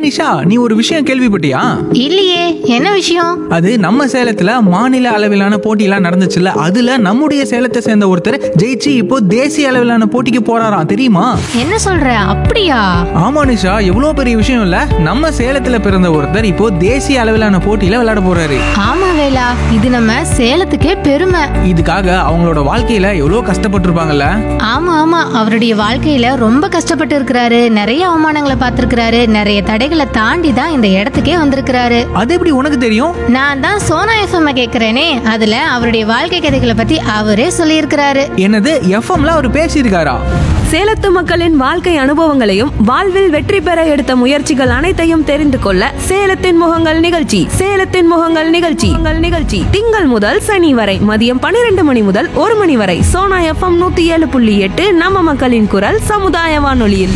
நிஷா நீ ஒரு விஷயம் கேள்விப்பட்டியா இல்லையே என்ன விஷயம் அது நம்ம சேலத்துல மாநில அளவிலான போட்டியெல்லாம் நடந்துச்சுல்ல அதுல நம்முடைய சேலத்தை சேர்ந்த ஒருத்தர் ஜெயிச்சு இப்போ தேசிய அளவிலான போட்டிக்கு போறாராம் தெரியுமா என்ன சொல்ற அப்படியா ஆமா நிஷா எவ்வளவு பெரிய விஷயம் இல்ல நம்ம சேலத்துல பிறந்த ஒருத்தர் இப்போ தேசிய அளவிலான போட்டியில விளையாட போறாரு ஆமா வேலா இது நம்ம சேலத்துக்கே பெருமை இதுக்காக அவங்களோட வாழ்க்கையில எவ்வளவு கஷ்டப்பட்டிருப்பாங்கல்ல ஆமா ஆமா அவருடைய வாழ்க்கையில ரொம்ப கஷ்டப்பட்டு இருக்கிறாரு நிறைய அவமானங்களை பார்த்திருக்கிறாரு நிறைய தடைகளை தாண்டி தான் இந்த இடத்துக்கே வந்திருக்கிறாரு அது எப்படி உனக்கு தெரியும் நான் தான் சோனா எஃப்எம் கேக்குறேனே அதுல அவருடைய வாழ்க்கை கதைகளை பத்தி அவரே சொல்லியிருக்கிறாரு என்னது எஃப்எம்ல அவர் பேசியிருக்காரா சேலத்து மக்களின் வாழ்க்கை அனுபவங்களையும் வாழ்வில் வெற்றி பெற எடுத்த முயற்சிகள் அனைத்தையும் தெரிந்து கொள்ள சேலத்தின் முகங்கள் நிகழ்ச்சி சேலத்தின் முகங்கள் நிகழ்ச்சி உங்கள் நிகழ்ச்சி திங்கள் முதல் சனி வரை மதியம் பன்னிரண்டு மணி முதல் ஒரு மணி வரை சோனா எஃப்எம் நூத்தி ஏழு புள்ளி எட்டு நம்ம மக்களின் குரல் சமுதாய வானொலியில்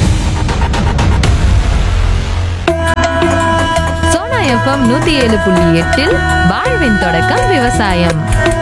சோனா எஃப்எம் நூத்தி ஏழு புள்ளி எட்டில் வாழ்வின் தொடக்கம் விவசாயம்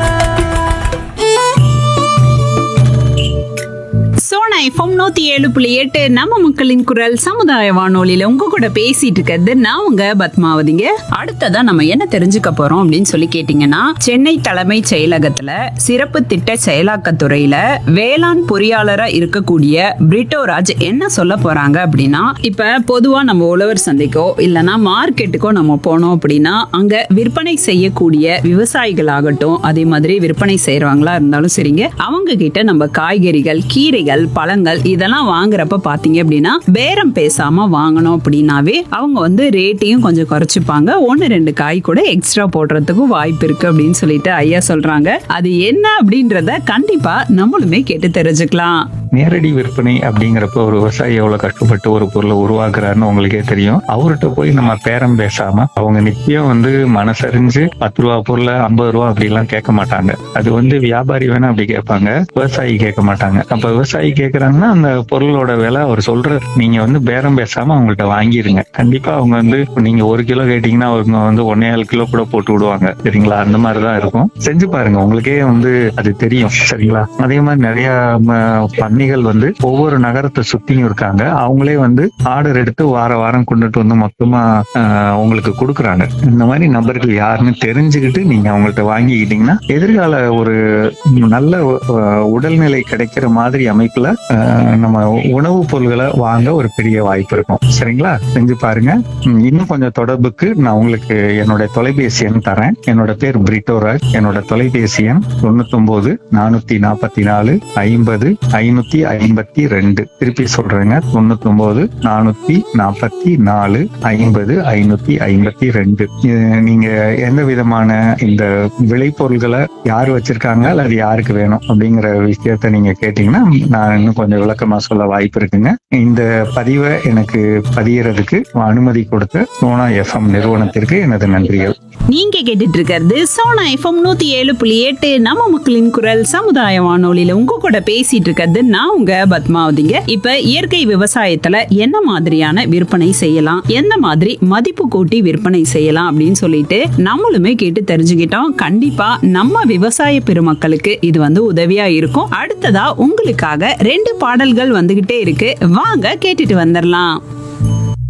சோனா எஃப்எம் நூத்தி ஏழு புள்ளி எட்டு நம்ம மக்களின் குரல் சமுதாய வானொலியில உங்க கூட பேசிட்டு இருக்கிறது நான் உங்க பத்மாவதிங்க அடுத்ததா நம்ம என்ன தெரிஞ்சுக்க போறோம் அப்படின்னு சொல்லி கேட்டீங்கன்னா சென்னை தலைமைச் செயலகத்துல சிறப்பு திட்ட செயலாக்கத்துறையில வேளாண் பொறியாளரா இருக்கக்கூடிய பிரிட்டோராஜ் என்ன சொல்ல போறாங்க அப்படின்னா இப்ப பொதுவா நம்ம உழவர் சந்தைக்கோ இல்லைன்னா மார்க்கெட்டுக்கோ நம்ம போனோம் அப்படின்னா அங்க விற்பனை செய்யக்கூடிய விவசாயிகளாகட்டும் அதே மாதிரி விற்பனை செய்யறவங்களா இருந்தாலும் சரிங்க அவங்க கிட்ட நம்ம காய்கறிகள் கீரைகள் பழங்கள் இதெல்லாம் வாங்குறப்ப பாத்தீங்க அப்படின்னா பேரம் பேசாம வாங்கணும் அப்படின்னாவே அவங்க வந்து ரேட்டையும் கொஞ்சம் குறைச்சிப்பாங்க ஒன்னு ரெண்டு காய் கூட எக்ஸ்ட்ரா போடுறதுக்கும் வாய்ப்பு இருக்கு அப்படின்னு சொல்லிட்டு ஐயா சொல்றாங்க அது என்ன அப்படின்றத கண்டிப்பா நம்மளுமே கேட்டு தெரிஞ்சுக்கலாம் நேரடி விற்பனை அப்படிங்கிறப்ப ஒரு விவசாயி எவ்வளவு கஷ்டப்பட்டு ஒரு பொருளை உருவாக்குறாருன்னு உங்களுக்கே தெரியும் அவர்கிட்ட போய் நம்ம பேரம் பேசாம அவங்க நிச்சயம் வந்து மனசறிஞ்சு பத்து ரூபா பொருளை ஐம்பது ரூபா அப்படி எல்லாம் கேட்க மாட்டாங்க அது வந்து வியாபாரி வேணா அப்படி கேட்பாங்க விவசாயி கேட்க மாட்டாங்க அப்ப விவசாயி கேட்கறாங்கன்னா அந்த பொருளோட விலை அவர் சொல்ற நீங்க வந்து பேரம் பேசாம அவங்கள்ட்ட வாங்கிருங்க கண்டிப்பா அவங்க வந்து நீங்க ஒரு கிலோ கேட்டீங்கன்னா அவங்க வந்து ஒன்னே ஏழு கிலோ கூட போட்டு விடுவாங்க சரிங்களா அந்த மாதிரிதான் இருக்கும் செஞ்சு பாருங்க உங்களுக்கே வந்து அது தெரியும் சரிங்களா அதே மாதிரி நிறைய ம, பண்ணைகள் வந்து ஒவ்வொரு நகரத்தை சுத்தியும் இருக்காங்க அவங்களே வந்து ஆர்டர் எடுத்து வார வாரம் கொண்டுட்டு வந்து மொத்தமா ஆஹ், உங்களுக்கு கொடுக்குறாங்க இந்த மாதிரி நபர்கள் யாருன்னு தெரிஞ்சுக்கிட்டு நீங்க அவங்கள்ட்ட வாங்கிக்கிட்டீங்கன்னா எதிர்கால ஒரு நல்ல ஆஹ், உடல்நிலை கிடைக்கிற மாதிரி அமைப்புல ஆஹ், நம்ம உணவுப் பொருள்களை வாங்க ஒரு பெரிய வாய்ப்பு இருக்கும் சரிங்களா செஞ்சு பாருங்க ம், இன்னும் கொஞ்சம் தொடர்புக்கு நான் உங்களுக்கு என்னோட தொலைபேசி எண் தரேன் என்னோட பேர் பிரிட்டோராஜ் என்னோட தொலைபேசி எண் தொண்ணூத்தொன்பது நானூத்தி நாற்பத்தி நாலு ஐம்பது ஐநூத்தி ஐம்பத்தி ரெண்டு திருப்பி சொல்றேங்க தொண்ணூத்தொன்பது நானூத்தி நாற்பத்தி நாலு ஐம்பது ஐநூத்தி ஐம்பத்தி ரெண்டு நீங்க எந்த விதமான இந்த விளைபொருள்களை யார் வச்சிருக்காங்க அல்லது யாருக்கு வேணும் அப்படிங்கிற விஷயத்த நீங்க கேட்டீங்கன்னா நான் இன்னும் கொஞ்சம் விளக்கமா சொல்ல வாய்ப்பு இருக்குங்க இந்த பதிவை எனக்கு பதியறதுக்கு அனுமதி கொடுத்த சோனா எஃப்எம் நிறுவனத்திற்கு எனது நன்றிகள் நீங்க கேட்டுட்டு இருக்கிறது சோனா எஃப்எம் நூத்தி ஏழு புள்ளி எட்டு நம்ம மக்களின் குரல் சமுதாய வானொலியில உங்க கூட பேசிட்டு இருக்கிறது நான் உங்க பத்மாவதிங்க இப்ப இயற்கை விவசாயத்துல என்ன மாதிரியான விற்பனை செய்யலாம் எந்த மாதிரி மதிப்பு கூட்டி விற்பனை செய்யலாம் அப்படின்னு சொல்லிட்டு நம்மளுமே கேட்டு தெரிஞ்சுக்கிட்டோம் கண்டிப்பா நம்ம விவசாய பெருமக்களுக்கு இது வந்து உதவியா இருக்கும் அடுத்ததா உங்களுக்காக ரெண்டு பாடல்கள் வந்துகிட்டே இருக்கு வாங்க கேட்டுட்டு வந்துடலாம்